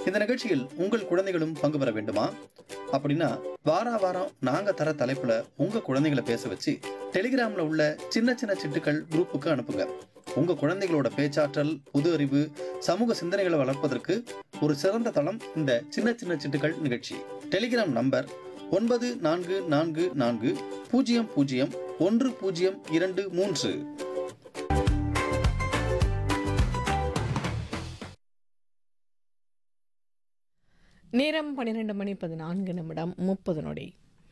இந்த நிகழ்ச்சியில் உங்கள் குழந்தைகளும் பங்கு பெற வேண்டுமா அப்படின்னா வாரா வாரம் நாங்க தர தலைப்புல உங்க குழந்தைகளை பேச வச்சு டெலிகிராம்ல உள்ள சின்ன சின்ன சிட்டுக்கள் குரூப்புக்கு அனுப்புங்க உங்க குழந்தைகளோட பேச்சாற்றல் புது அறிவு சமூக சிந்தனைகளை வளர்ப்பதற்கு ஒரு சிறந்த தளம் இந்த சின்ன சின்ன சிட்டுக்கள் நிகழ்ச்சி டெலிகிராம் நம்பர் ஒன்பது நான்கு நான்கு நான்கு பூஜ்ஜியம் பூஜ்ஜியம் ஒன்று பூஜ்ஜியம் இரண்டு மூன்று நேரம் பன்னிரெண்டு மணி பதினான்கு நிமிடம் முப்பது நொடி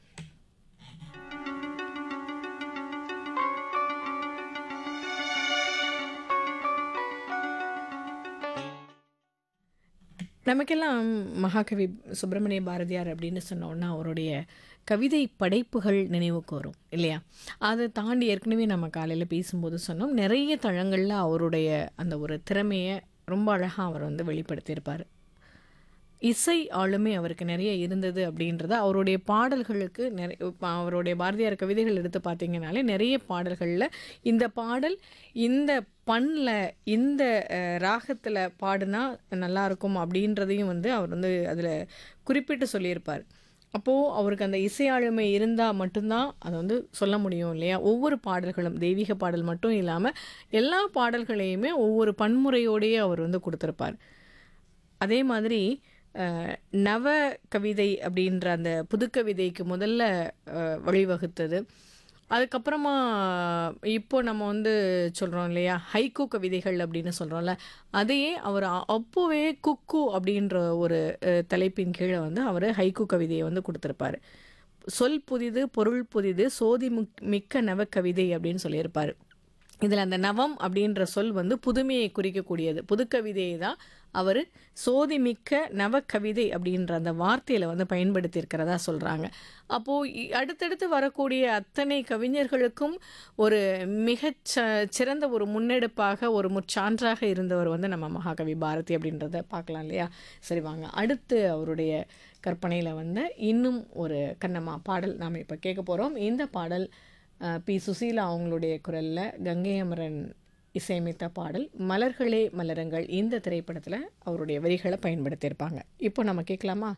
நமக்கெல்லாம் மகாகவி சுப்பிரமணிய பாரதியார் அப்படின்னு சொன்னோன்னா அவருடைய கவிதை படைப்புகள் நினைவுக்கு வரும் இல்லையா அதை தாண்டி ஏற்கனவே நம்ம காலையில் பேசும்போது சொன்னோம் நிறைய தளங்களில் அவருடைய அந்த ஒரு திறமையை ரொம்ப அழகாக அவர் வந்து வெளிப்படுத்தியிருப்பார் இசை ஆளுமை அவருக்கு நிறைய இருந்தது அப்படின்றத அவருடைய பாடல்களுக்கு நிறைய இப்ப அவருடைய பாரதியார் கவிதைகள் எடுத்து பார்த்தீங்கனாலே நிறைய பாடல்களில் இந்த பாடல் இந்த பண்ணில் இந்த ராகத்தில் பாடினா நல்லாயிருக்கும் அப்படின்றதையும் வந்து அவர் வந்து அதில் குறிப்பிட்டு சொல்லியிருப்பார் அப்போது அவருக்கு அந்த இசை ஆளுமை இருந்தால் மட்டும்தான் அதை வந்து சொல்ல முடியும் இல்லையா ஒவ்வொரு பாடல்களும் தெய்வீக பாடல் மட்டும் இல்லாமல் எல்லா பாடல்களையுமே ஒவ்வொரு பன்முறையோடையே அவர் வந்து கொடுத்துருப்பார் அதே மாதிரி அஹ், நவ கவிதை அப்படின்ற அந்த புதுக்கவிதைக்கு முதல்ல அஹ், வழிவகுத்தது அதுக்கப்புறமா இப்போ நம்ம வந்து சொல்கிறோம் இல்லையா ஹைக்கூ கவிதைகள் அப்படின்னு சொல்கிறோம்ல அதையே அவர் அ- அப்போவே குக்கு அப்படின்ற ஒரு அஹ், தலைப்பின் கீழே வந்து அவர் ஹைக்கூ கவிதையை வந்து கொடுத்துருப்பாரு சொல் புதிது பொருள் புதிது சோதி முக் மிக்க நவக்கவிதை அப்படின்னு சொல்லியிருப்பார் இதில் அந்த நவம் அப்படின்ற சொல் வந்து புதுமையை குறிக்கக்கூடியது புதுக்கவிதையை தான் அவர் சோதி மிக்க நவக்கவிதை அப்படின்ற அந்த வார்த்தையில் வந்து பயன்படுத்தியிருக்கிறதா சொல்கிறாங்க அப்போது அடுத்தடுத்து வரக்கூடிய அத்தனை கவிஞர்களுக்கும் ஒரு மிகச் ச சிறந்த ஒரு முன்னெடுப்பாக ஒரு முற்சான்றாக இருந்தவர் வந்து நம்ம மகாகவி பாரதி அப்படின்றத பார்க்கலாம் இல்லையா சரி வாங்க அடுத்து அவருடைய கற்பனையில் வந்த இன்னும் ஒரு கண்ணம்மா பாடல் நாம் இப்போ கேட்க போகிறோம் இந்த பாடல் அஹ், பி சுசீலா அவங்களுடைய குரலில் கங்கை அமரன் இசையமைத்த பாடல் மலர்களே மலருங்கள் இந்த திரைப்படத்தில் அவருடைய வரிகளை பயன்படுத்தியிருப்பாங்க இப்போ நம்ம கேட்கலாமா